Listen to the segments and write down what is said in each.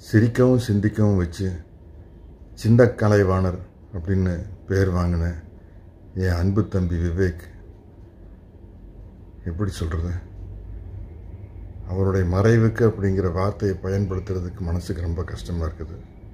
சிரிக்கவும் சிந்திக்கவும் வச்சு சின்ன கலைவாணர் அப்படின்னு பேர் வாங்கின என் அன்பு தம்பி விவேக் எப்படி சொல்கிறது அவருடைய மறைவுக்கு அப்படிங்கிற வார்த்தையை பயன்படுத்துறதுக்கு மனசுக்கு ரொம்ப கஷ்டமாக இருக்குது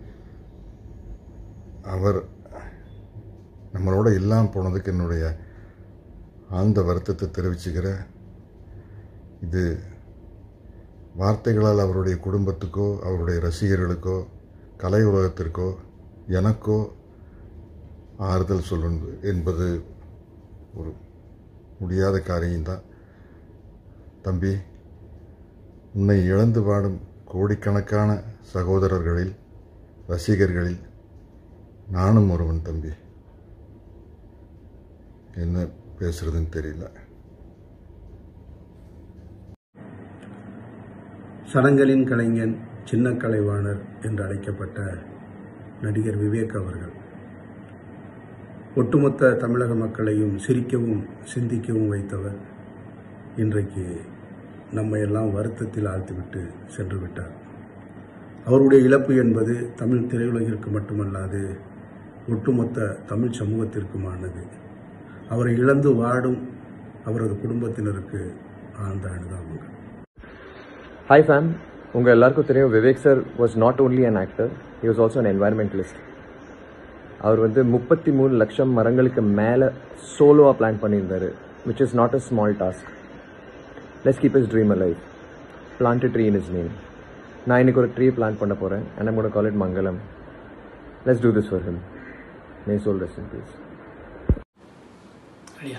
அவர் நம்மளோட இல்லாமல் போனதுக்கு என்னுடைய ஆழ்ந்த வருத்தத்தை தெரிவிச்சுக்கிறேன் இது வார்த்தைகளால் அவருடைய குடும்பத்துக்கோ அவருடைய ரசிகர்களுக்கோ கலை உலகத்திற்கோ எனக்கோ ஆறுதல் சொல்லணும் என்பது ஒரு முடியாத காரியம்தான் தம்பி உன்னை இழந்து வாடும் கோடிக்கணக்கான சகோதரர்களில் ரசிகர்களில் நானும் ஒருவன் தம்பி என்ன பேசுறதுன்னு தெரியல சடங்களின் கலைஞன் சின்ன கலைவாணர் என்று அழைக்கப்பட்ட நடிகர் விவேக் அவர்கள் ஒட்டுமொத்த தமிழக மக்களையும் சிரிக்கவும் சிந்திக்கவும் வைத்தவர் இன்றைக்கு நம்மை எல்லாம் வருத்தத்தில் ஆழ்த்திவிட்டு சென்று விட்டார் அவருடைய இழப்பு என்பது தமிழ் திரையுலகிற்கு மட்டுமல்லாது ஒட்டுமொத்த தமிழ் சமூகத்திற்குமானது அவரை இழந்து வாடும் அவரது குடும்பத்தினருக்கு ஆழ்ந்த அனுதாபங்கள் ஹாய் ஃபேம் உங்கள் எல்லாருக்கும் தெரியும் Vivek sir was not only an actor he was also an environmentalist அவர் வந்து முப்பத்தி மூணு லட்சம் மரங்களுக்கு மேலே சோலோவாக பிளான் பண்ணியிருந்தாரு which is not a small task let's keep his dream alive plant tree in his name நான் இன்னைக்கு ஒரு ட்ரீ பிளான் பண்ண போகிறேன் and I'm call it Mangalam let's do this for him may soul rest in peace ரெடியா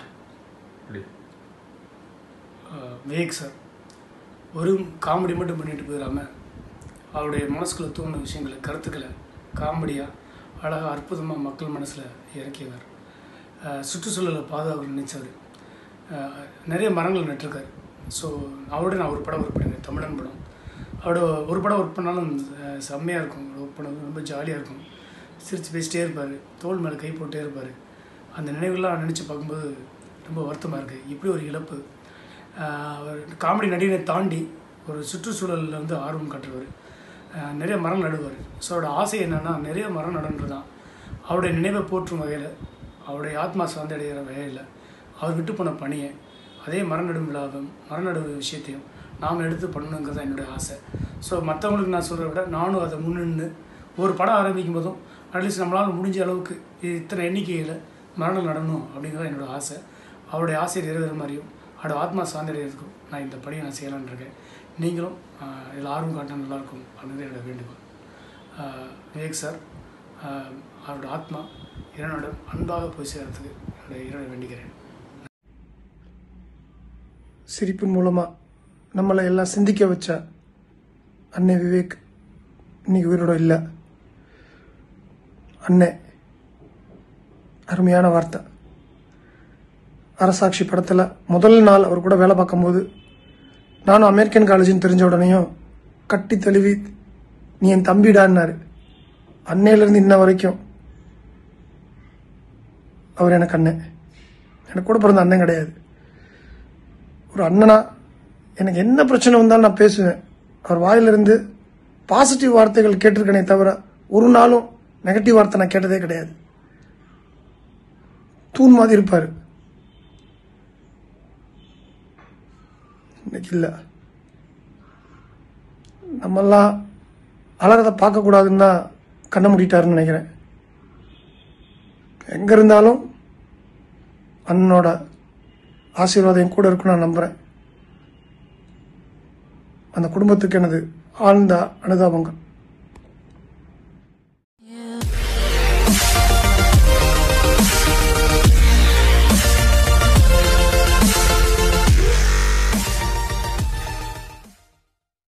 Vivek sir வெறும் comedy மட்டும் பண்ணிட்டு போயிடாமல் அவருடைய மனசுக்குள்ள தோணுன விஷயங்களை கருத்துக்களை காமெடியாக அழகாக அற்புதமாக மக்கள் மனசில் இறக்கியவர் அஹ் சுற்றுச்சூழலை பாதுகாக்க நினைச்சவர் அஹ் நிறைய மரங்கள் நட்டிருக்காரு ஸோ அவரோட நான் ஒரு படம் ஒர்க் பண்ணியிருக்கேன் தமிழன் படம் அவரோட ஒரு படம் ஒர்க் பண்ணாலும் அஹ் செம்மையாக இருக்கும் ஒர்க் பண்ண ரொம்ப ஜாலியாக இருக்கும் சிரித்து பேசிட்டே இருப்பார் தோல் மேலே கை போட்டே இருப்பார் அந்த நினைவுகள்லாம் நினச்சி பார்க்கும்போது ரொம்ப வருத்தமாக இருக்குது இப்படி ஒரு இழப்பு ஆஹ் அவர் காமெடி நடிகரை தாண்டி ஒரு சுற்றுச்சூழலில் வந்து ஆர்வம் காட்டுறவர் ஆஹ் நிறைய மரம் நடுவார் ஸோ அவரோட ஆசை என்னென்னா நிறைய மரம் நடன்றது தான் அவருடைய நினைவை போற்றும் வகையில் அவருடைய ஆத்மா சார்ந்தடைகிற வகையில் அவர் விட்டு போன பணியை அதே மரம் நடும் விழாவும் மரம் நடும் விஷயத்தையும் நாம் எடுத்து பண்ணணுங்கிறது தான் என்னுடைய ஆசை ஸோ மற்றவங்களுக்கு நான் சொல்கிறத விட நானும் அதை முன்னின்று ஒரு படம் ஆரம்பிக்கும் போதும் அட்லீஸ்ட் நம்மளால் முடிஞ்ச அளவுக்கு இது இத்தனை எண்ணிக்கையில் மரணம் நடணும் அப்படிங்கிறது என்னோட ஆசை அவருடைய ஆசை நிறைவேற மாதிரியும் அவரோட ஆத்மா சார்ந்தடைகிறதுக்கும் நான் இந்த பணியை நான் செய்யலான்னு இருக்கேன் நீங்களும் ஆஹ், இதில் ஆர்வம் காட்டினா நல்லாயிருக்கும் அப்படிங்கிறது என்னோட வேண்டுகோள் ஆஹ், விவேக் சார் ஆஹ், அவரோட ஆத்மா இறைவனிடம் அன்பாக போய் சேர்றதுக்கு என்னோட இறைவனை வேண்டிக்கிறேன் சிரிப்பின் மூலமாக நம்மளை எல்லாம் சிந்திக்க வச்ச அன்னை விவேக் இன்னைக்கு உயிரோட இல்லை அன்னை அருமையான வார்த்தை அரசாட்சி படத்தில் முதல் நாள் அவர் கூட வேலை பார்க்கும்போது நானும் அமெரிக்கன் காலேஜ்னு தெரிஞ்ச உடனேயும் கட்டி தழுவி நீ என் தம்பிடான்னாரு அன்னையிலேருந்து இன்ன வரைக்கும் அவர் எனக்கு அண்ணன் எனக்கு கூட பிறந்த அண்ணன் கிடையாது ஒரு அண்ணனா எனக்கு என்ன பிரச்சனை வந்தாலும் நான் பேசுவேன் அவர் வாயிலிருந்து பாசிட்டிவ் வார்த்தைகள் கேட்டிருக்கனே தவிர ஒரு நாளும் நெகட்டிவ் வார்த்தை நான் கேட்டதே கிடையாது தூண் மாதிரி இருப்பார் இன்னைக்கு இல்லை நம்மெல்லாம் அழகதை பார்க்கக்கூடாதுன்னு தான் கண்ணை மூடிட்டாருன்னு நினைக்கிறேன் எங்கே இருந்தாலும் அண்ணனோட ஆசீர்வாதம் என் கூட இருக்குன்னு நான் நம்புகிறேன் அந்த குடும்பத்துக்கு எனது ஆழ்ந்த அனுதாபங்கள் Yeah.